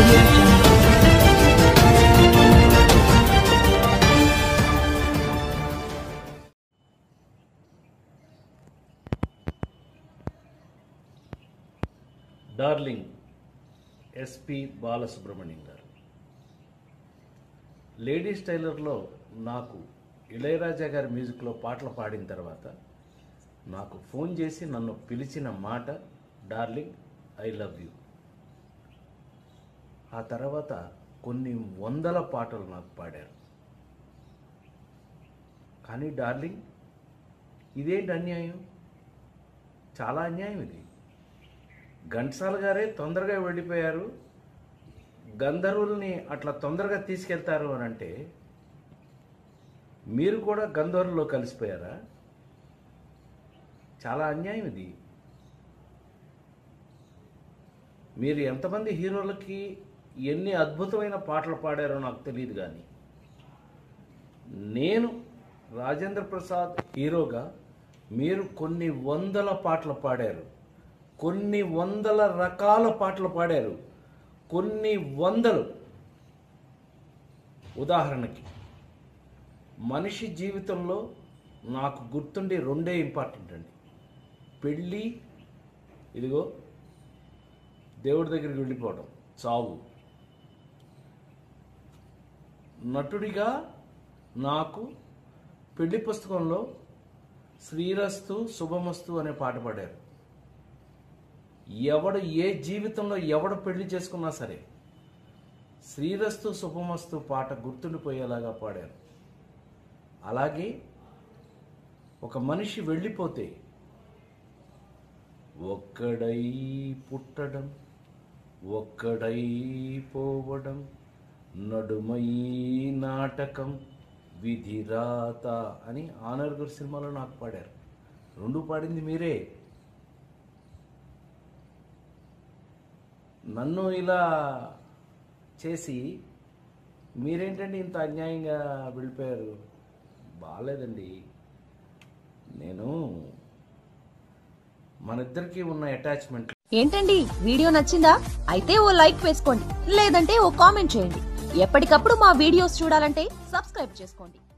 audio jungle. Darling SP Balasubrahmanyam garu ladies టైలర్లో నాకు ఇళయరాజా గారి మ్యూజిక్లో పాటలు పాడిన తర్వాత నాకు ఫోన్ చేసి నన్ను పిలిచిన మాట డార్లింగ్ ఐ లవ్ యూ ఆ తర్వాత కొన్ని వందల పాటలు నాకు పాడారు కానీ డార్లింగ్ ఇదేంటి అన్యాయం చాలా అన్యాయం ఇది ఘంటసాల గారే తొందరగా వెళ్ళిపోయారు గంధర్వుల్ని అట్లా తొందరగా తీసుకెళ్తారు అని అంటే మీరు కూడా గంధర్వుల్లో కలిసిపోయారా చాలా అన్యాయం ఇది మీరు ఎంతమంది హీరోలకి ఎన్ని అద్భుతమైన పాటలు పాడారో నాకు తెలియదు కానీ నేను రాజేంద్ర ప్రసాద్ హీరోగా మీరు కొన్ని వందల పాటలు పాడారు కొన్ని వందల రకాల పాటలు పాడారు కొన్ని వందలు ఉదాహరణకి మనిషి జీవితంలో నాకు గుర్తుండే రెండే ఇంపార్టెంట్ అండి పెళ్ళి ఇదిగో దేవుడి దగ్గరికి వెళ్ళిపోవడం చావు నటుడిగా నాకు పెళ్లి పుస్తకంలో శ్రీరస్తు శుభమస్తు అనే పాట పాడారు ఎవడు ఏ జీవితంలో ఎవడు పెళ్లి చేసుకున్నా సరే శ్రీరస్తు శుభమస్తు పాట గుర్తుండిపోయేలాగా పాడారు అలాగే ఒక మనిషి వెళ్ళిపోతే ఒక్కడై పుట్టడం ఒక్కడై పోవడం నడుమై నాటకం విధిరాత అని ఆనర్ గురు సినిమాలో నాకు పాడారు రెండు పాడింది మీరే నన్ను ఇలా చేసి మీరేంటండి ఇంత అన్యాయంగా వెళ్ళిపోయారు బాగాలేదండి నేను మన ఇద్దరికి ఉన్న అటాచ్మెంట్ ఏంటండి వీడియో నచ్చిందా అయితే ఓ లైక్ వేసుకోండి లేదంటే ఓ కామెంట్ చేయండి ఎప్పటికప్పుడు మా వీడియోస్ చూడాలంటే సబ్స్క్రైబ్ చేసుకోండి